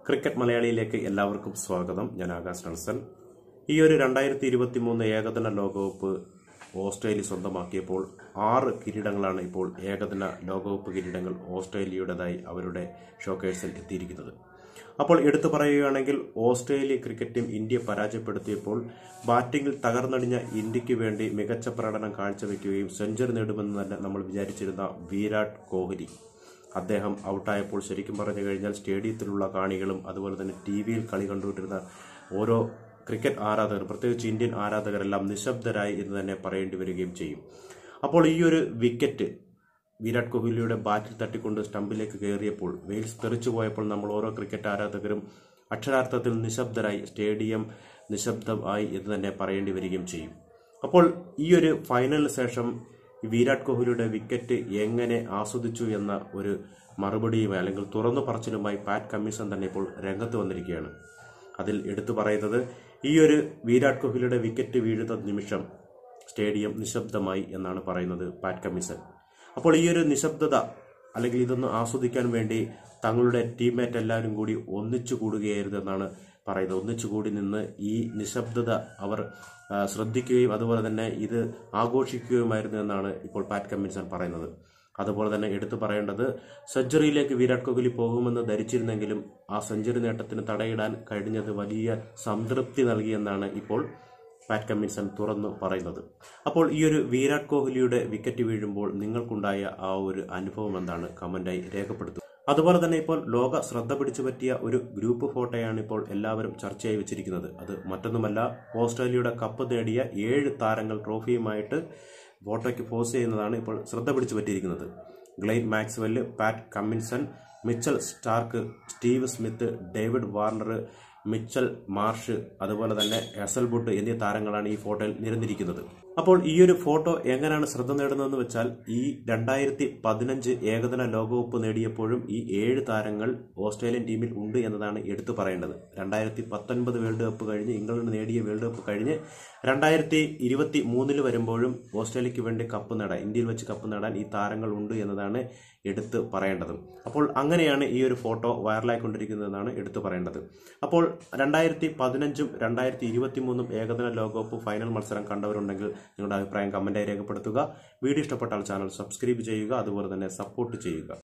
cricket മലയാളിയിലേക്ക് എല്ലാവർക്കും സ്വാഗതം ഞാൻ ആകാശ് നൾസൻ ഈ ഒരു രണ്ടായിരത്തി ഇരുപത്തി മൂന്ന് ഏകദിന ലോകകപ്പ് ഓസ്ട്രേലിയ സ്വന്തമാക്കിയപ്പോൾ ആറ് കിരീടങ്ങളാണ് ഇപ്പോൾ ഏകദിന ലോകകപ്പ് കിരീടങ്ങൾ ഓസ്ട്രേലിയയുടേതായി അവരുടെ ഷോക്കേഴ്സിൽ എത്തിയിരിക്കുന്നത് അപ്പോൾ എടുത്തു പറയുകയാണെങ്കിൽ ഓസ്ട്രേലിയ ക്രിക്കറ്റ് ടീം ഇന്ത്യയെ പരാജയപ്പെടുത്തിയപ്പോൾ ബാറ്റിംഗിൽ തകർന്നടിഞ്ഞ ഇന്ത്യക്ക് വേണ്ടി മികച്ച പ്രകടനം കാഴ്ചവെക്കുകയും സെഞ്ചുറി നേടുമെന്ന് തന്നെ നമ്മൾ വിചാരിച്ചിരുന്ന വിരാട് കോഹ്ലി അദ്ദേഹം ഔട്ടായപ്പോൾ ശരിക്കും പറഞ്ഞു കഴിഞ്ഞാൽ സ്റ്റേഡിയത്തിലുള്ള കാണികളും അതുപോലെ തന്നെ ടി വിയിൽ കളി കണ്ടുകൊണ്ടിരുന്ന ഓരോ ക്രിക്കറ്റ് ആരാധകർ പ്രത്യേകിച്ച് ഇന്ത്യൻ ആരാധകരെല്ലാം നിശബ്ദരായി എന്ന് തന്നെ പറയേണ്ടി വരികയും ചെയ്യും അപ്പോൾ ഈ ഒരു വിക്കറ്റ് വിരാട് കോഹ്ലിയുടെ ബാറ്റിൽ തട്ടിക്കൊണ്ട് സ്റ്റമ്പിലേക്ക് കയറിയപ്പോൾ വെയിൽസ് തെറിച്ചു പോയപ്പോൾ നമ്മൾ ഓരോ ക്രിക്കറ്റ് ആരാധകരും അക്ഷരാർത്ഥത്തിൽ നിശബ്ദരായി സ്റ്റേഡിയം നിശബ്ദമായി എന്ന് തന്നെ പറയേണ്ടി വരികയും ചെയ്യും അപ്പോൾ ഈ ഒരു ഫൈനലിന് ശേഷം വിരാട് കോഹ്ലിയുടെ വിക്കറ്റ് എങ്ങനെ ആസ്വദിച്ചു എന്ന ഒരു മറുപടിയുമായി അല്ലെങ്കിൽ തുറന്നു പറച്ചിലുമായി പാറ്റ് കമ്മീഷൻ തന്നെ ഇപ്പോൾ രംഗത്ത് വന്നിരിക്കുകയാണ് അതിൽ എടുത്തു പറയുന്നത് ഈ ഒരു വിരാട് കോഹ്ലിയുടെ വിക്കറ്റ് വീഴുന്ന നിമിഷം സ്റ്റേഡിയം നിശബ്ദമായി എന്നാണ് പറയുന്നത് പാറ്റ് കമ്മീഷൻ അപ്പോൾ ഈ ഒരു നിശബ്ദത അല്ലെങ്കിൽ ഇതൊന്ന് ആസ്വദിക്കാൻ വേണ്ടി തങ്ങളുടെ ടീംമേറ്റ് എല്ലാവരും കൂടി ഒന്നിച്ചു കൂടുകയായിരുന്നു എന്നാണ് പറയുന്നത് ഒന്നിച്ചുകൂടി നിന്ന് ഈ നിശബ്ദത അവർ ആ, ശ്രദ്ധിക്കുകയും അതുപോലെ തന്നെ ഇത് ആഘോഷിക്കുകയുമായിരുന്നു എന്നാണ് ഇപ്പോൾ പാറ്റ് കമ്മിൻസൺ പറയുന്നത് അതുപോലെ തന്നെ എടുത്തു പറയേണ്ടത് സെഞ്ചുറിയിലേക്ക് വിരാട് കോഹ്ലി പോകുമെന്ന് ധരിച്ചിരുന്നെങ്കിലും ആ സെഞ്ചുറി നേട്ടത്തിന് തടയിടാൻ കഴിഞ്ഞത് വലിയ സംതൃപ്തി നൽകിയെന്നാണ് ഇപ്പോൾ പാറ്റ് കമ്മിൻസൺ തുറന്നു പറയുന്നത് അപ്പോൾ ഈ ഒരു വിരാട് കോഹ്ലിയുടെ വിക്കറ്റ് വീഴുമ്പോൾ നിങ്ങൾക്കുണ്ടായ ആ ഒരു അനുഭവം എന്താണ് കമന്റായി രേഖപ്പെടുത്തുക അതുപോലെ തന്നെ ഇപ്പോൾ ലോക ശ്രദ്ധ പിടിച്ചു പറ്റിയ ഒരു ഗ്രൂപ്പ് ഫോട്ടോയാണ് ഇപ്പോൾ എല്ലാവരും ചർച്ചയായി വെച്ചിരിക്കുന്നത് അത് മറ്റൊന്നുമല്ല ഓസ്ട്രേലിയയുടെ കപ്പ് നേടിയ ഏഴ് താരങ്ങൾ ട്രോഫിയുമായിട്ട് ഫോട്ടോയ്ക്ക് പോസ് ചെയ്യുന്നതാണ് ഇപ്പോൾ ശ്രദ്ധ പിടിച്ചു പറ്റിയിരിക്കുന്നത് ഗ്ലെയിൻ മാക്സ്വെല് പാറ്റ് കമ്മിൻസൺ Mitchell Starc Steve Smith David Warner Mitchell Marsh അതുപോലെ തന്നെ എസൽബുട്ട് എന്നീ താരങ്ങളാണ് ഈ ഫോട്ടോയിൽ നിരന്നിരിക്കുന്നത് അപ്പോൾ ഈ ഒരു ഫോട്ടോ എങ്ങനെയാണ് ശ്രദ്ധ നേടുന്നതെന്ന് വെച്ചാൽ ഈ രണ്ടായിരത്തി പതിനഞ്ച് ഏകദിന ലോകകപ്പ് നേടിയപ്പോഴും ഈ ഏഴ് താരങ്ങൾ ഓസ്ട്രേലിയൻ ടീമിൽ ഉണ്ട് എന്നതാണ് എടുത്തു പറയേണ്ടത് രണ്ടായിരത്തി പത്തൊൻപത് വേൾഡ് കപ്പ് കഴിഞ്ഞ് ഇംഗ്ലണ്ട് നേടിയ വേൾഡ് കപ്പ് കഴിഞ്ഞ് രണ്ടായിരത്തി ഇരുപത്തി മൂന്നിൽ വരുമ്പോഴും ഓസ്ട്രേലിയക്ക് വേണ്ടി കപ്പ് നേടാൻ ഇന്ത്യയിൽ വെച്ച് കപ്പ് നേടാൻ ഈ താരങ്ങൾ ഉണ്ട് എന്നതാണ് എടുത്ത് പറയേണ്ടത് അപ്പോൾ അങ്ങനെയാണ് ഈ ഒരു ഫോട്ടോ വൈറലായിക്കൊണ്ടിരിക്കുന്നതെന്നാണ് എടുത്തു പറയേണ്ടത് അപ്പോൾ രണ്ടായിരത്തി പതിനഞ്ചും രണ്ടായിരത്തി ഇരുപത്തി മൂന്നും ഏകദിന ലോകകപ്പ് ഫൈനൽ മത്സരം കണ്ടവരുണ്ടെങ്കിൽ നിങ്ങളുടെ അഭിപ്രായം കമന്റായി രേഖപ്പെടുത്തുക വീഡിയോ ഇഷ്ടപ്പെട്ടാൽ ചാനൽ സബ്സ്ക്രൈബ് ചെയ്യുക അതുപോലെ തന്നെ സപ്പോർട്ട് ചെയ്യുക